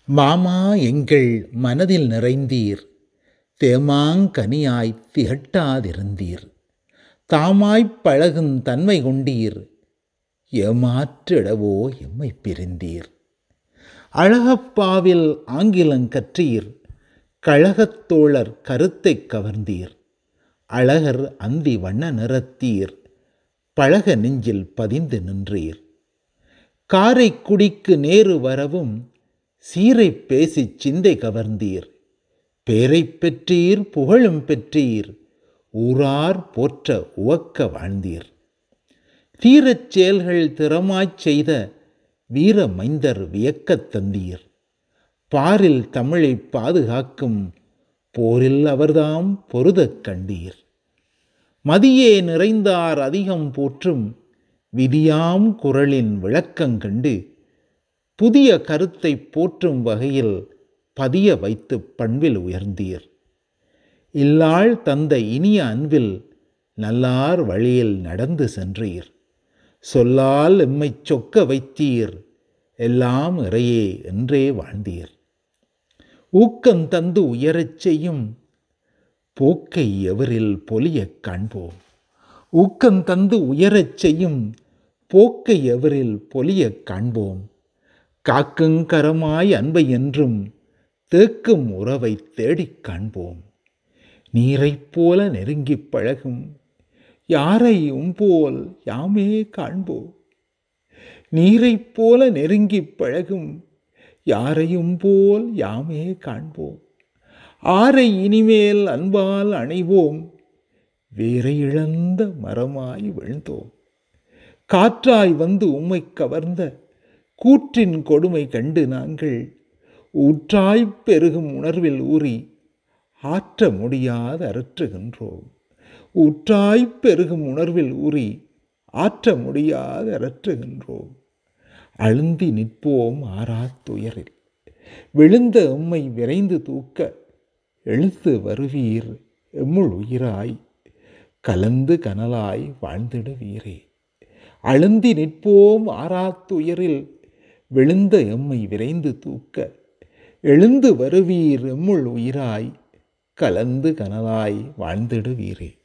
மாமா எங்கள் மனதில் நிறைந்தீர் தேமாங்கனியாய் திகட்டாதிருந்தீர் தாமாய்ப் பழகுந் தன்மை கொண்டீர் ஏமாற்றிடவோ எம்மை பிரிந்தீர் அழகப்பாவில் ஆங்கிலங் கற்றீர் கழகத் தோழர் கருத்தைக் கவர்ந்தீர் அழகர் அந்தி வண்ண நிறத்தீர் பழக நெஞ்சில் பதிந்து நின்றீர் காரைக்குடிக்கு நேரு வரவும் சீரைப் பேசிச் சிந்தை கவர்ந்தீர் பேரைப் பெற்றீர் புகழும் பெற்றீர் ஊரார் போற்ற உவக்க வாழ்ந்தீர் தீரச் செயல்கள் திறமாய்ச் செய்த வீர மைந்தர் வியக்கத் தந்தீர் பாரில் தமிழைப் பாதுகாக்கும் போரில் அவர்தாம் பொருதக் கண்டீர் மதியே நிறைந்தார் அதிகம் போற்றும் விதியாம் குரலின் விளக்கங்கண்டு புதிய கருத்தைப் போற்றும் வகையில் பதிய வைத்து பண்பில் உயர்ந்தீர் இல்லாள் தந்த இனிய அன்பில் நல்லார் வழியில் நடந்து சென்றீர் சொல்லால் எம்மைச் சொக்க வைத்தீர் எல்லாம் இறையே என்றே வாழ்ந்தீர் ஊக்கம் தந்து உயரச் செய்யும் போக்கை எவரில் பொலியக் காண்போம் ஊக்கம் தந்து உயரச் செய்யும் போக்கை எவரில் பொலியக் காண்போம் காக்குங்கரமாய் அன்பை என்றும் தேக்கும் உறவைத் தேடிக் காண்போம் நீரைப் போல நெருங்கிப் பழகும் யாரையும் போல் யாமே காண்போம் நீரைப் போல நெருங்கிப் பழகும் யாரையும் போல் யாமே காண்போம் ஆரை இனிமேல் அன்பால் அணைவோம் வேரை இழந்த மரமாய் விழுந்தோம் காற்றாய் வந்து உம்மை கவர்ந்த கூற்றின் கொடுமை கண்டு நாங்கள் ஊற்றாய்ப் பெருகும் உணர்வில் ஊறி ஆற்ற முடியாத அரற்றுகின்றோம் ஊற்றாய்ப் பெருகும் உணர்வில் ஊறி ஆற்ற முடியாத அரற்றுகின்றோம் அழுந்தி நிற்போம் ஆறாத் துயரில் விழுந்த எம்மை விரைந்து தூக்க எழுந்து வருவீர் எம்முள் உயிராய் கலந்து கனலாய் வாழ்ந்திடுவீரே அழுந்தி நிற்போம் ஆறாத் துயரில் விழுந்த எம்மை விரைந்து தூக்க எழுந்து வருவீர் எம்முள் உயிராய் கலந்து கனலாய் வாழ்ந்திடுவீரே